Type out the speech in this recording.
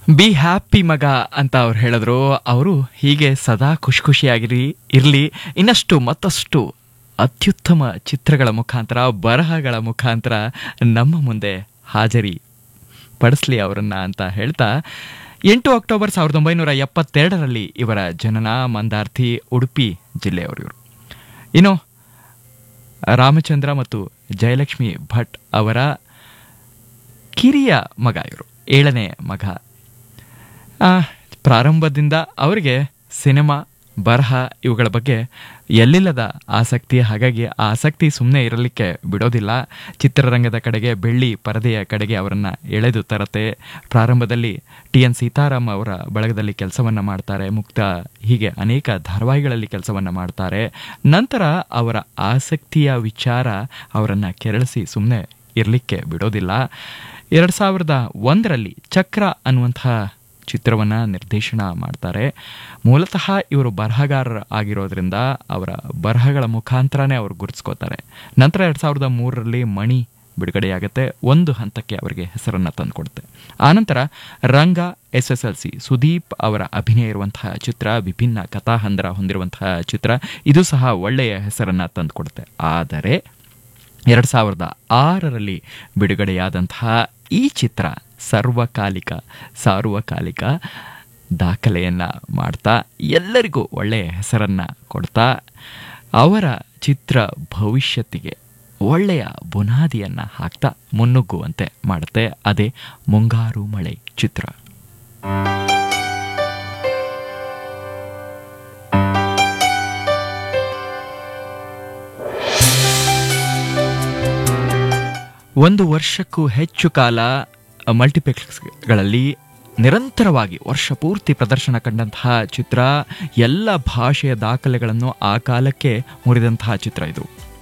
be happy ಮಗ ಅಂತ ಅವ್ರು ಹೇಳಿದ್ರು ಅವರು ಹೀಗೆ ಸದಾ ಖುಷಿ ಖುಷಿಯಾಗಿರಿ ಇರಲಿ ಇನ್ನಷ್ಟು ಮತ್ತಷ್ಟು ಅತ್ಯುತ್ತಮ ಚಿತ್ರಗಳ ಮುಖಾಂತರ ಬರಹಗಳ ಮುಖಾಂತರ ನಮ್ಮ ಮುಂದೆ ಹಾಜರಿ ಪಡಿಸ್ಲಿ ಅವರನ್ನ ಅಂತ ಹೇಳ್ತಾ ಎಂಟು ಅಕ್ಟೋಬರ್ ಸಾವಿರದ ಒಂಬೈನೂರ ಎಪ್ಪತ್ತೆರಡರಲ್ಲಿ ಇವರ ಜನನ ಮಂದಾರ್ತಿ ಉಡುಪಿ ಜಿಲ್ಲೆಯವರು ಇವರು ಇನ್ನು ರಾಮಚಂದ್ರ ಮತ್ತು ಜಯಲಕ್ಷ್ಮಿ ಭಟ್ ಅವರ ಕಿರಿಯ ಮಗ ಇವರು ಏಳನೇ ಮಗ ಆ, ಪ್ರಾರಂಭದಿಂದ ಅವರಿಗೆ ಸಿನಿಮಾ ಬರಹ ಇವುಗಳ ಬಗ್ಗೆ ಎಲ್ಲಿಲ್ಲದ ಆಸಕ್ತಿ ಹಾಗಾಗಿ ಆ ಆಸಕ್ತಿ ಸುಮ್ಮನೆ ಇರಲಿಕ್ಕೆ ಬಿಡೋದಿಲ್ಲ ಚಿತ್ರರಂಗದ ಕಡೆಗೆ ಬೆಳ್ಳಿ ಪರದೆಯ ಕಡೆಗೆ ಅವರನ್ನು ಎಳೆದು ತರತೆ ಪ್ರಾರಂಭದಲ್ಲಿ ಟಿ ಎನ್ ಸೀತಾರಾಮ್ ಅವರ ಬಳಗದಲ್ಲಿ ಕೆಲಸವನ್ನು ಮಾಡ್ತಾರೆ ಮುಕ್ತ ಹೀಗೆ ಅನೇಕ ಧಾರಾವಾಹಿಗಳಲ್ಲಿ ಕೆಲಸವನ್ನು ಮಾಡ್ತಾರೆ ನಂತರ ಅವರ ಆಸಕ್ತಿಯ ವಿಚಾರ ಅವರನ್ನು ಕೆರಳಿಸಿ ಸುಮ್ಮನೆ ಇರಲಿಕ್ಕೆ ಬಿಡೋದಿಲ್ಲ ಎರಡು ಸಾವಿರದ ಒಂದರಲ್ಲಿ ಚಕ್ರ ಅನ್ನುವಂತಹ ಚಿತ್ರವನ್ನು ನಿರ್ದೇಶನ ಮಾಡ್ತಾರೆ ಮೂಲತಃ ಇವರು ಬರಹಗಾರರ ಆಗಿರೋದ್ರಿಂದ ಅವರ ಬರಹಗಳ ಮುಖಾಂತರನೇ ಅವರು ಗುರುತಿಸ್ಕೋತಾರೆ ನಂತರ ಎರಡು ಸಾವಿರದ ಮೂರರಲ್ಲಿ ಮಣಿ ಬಿಡುಗಡೆಯಾಗುತ್ತೆ ಒಂದು ಹಂತಕ್ಕೆ ಅವರಿಗೆ ಹೆಸರನ್ನು ತಂದುಕೊಡುತ್ತೆ ಆನಂತರ Ranga S S L C Sudeep ಅವರ ಅಭಿನಯ ಇರುವಂತಹ ಚಿತ್ರ ವಿಭಿನ್ನ ಕಥಾಹಂದರ ಹೊಂದಿರುವಂತಹ ಚಿತ್ರ ಇದು ಸಹ ಒಳ್ಳೆಯ ಹೆಸರನ್ನು ತಂದುಕೊಡುತ್ತೆ ಆದರೆ ಎರಡು ಸಾವಿರದ ಆರರಲ್ಲಿ ಬಿಡುಗಡೆಯಾದಂತಹ ಈ ಚಿತ್ರ ಸರ್ವಕಾಲಿಕ ಸಾರ್ವಕಾಲಿಕ ದಾಖಲೆಯನ್ನು ಮಾಡ್ತಾ ಎಲ್ಲರಿಗೂ ಒಳ್ಳೆಯ ಹೆಸರನ್ನು ಕೊಡ್ತಾ ಅವರ ಚಿತ್ರ ಭವಿಷ್ಯತ್ತಿಗೆ ಒಳ್ಳೆಯ ಬುನಾದಿಯನ್ನು ಹಾಕ್ತಾ ಮುನ್ನುಗ್ಗುವಂತೆ ಮಾಡುತ್ತೆ ಅದೇ ಮುಂಗಾರು ಮಳೆ ಚಿತ್ರ ಒಂದು ವರ್ಷಕ್ಕೂ ಹೆಚ್ಚು ಕಾಲ ಮಲ್ಟಿಪ್ಲೆಕ್ಸ್ಗಳಲ್ಲಿ ನಿರಂತರವಾಗಿ ವರ್ಷ ಪೂರ್ತಿ ಪ್ರದರ್ಶನ ಕಂಡಂತಹ ಚಿತ್ರ ಎಲ್ಲ ಭಾಷೆಯ ದಾಖಲೆಗಳನ್ನು ಆ ಕಾಲಕ್ಕೆ ಮುರಿದಂತಹ ಚಿತ್ರ ಇದು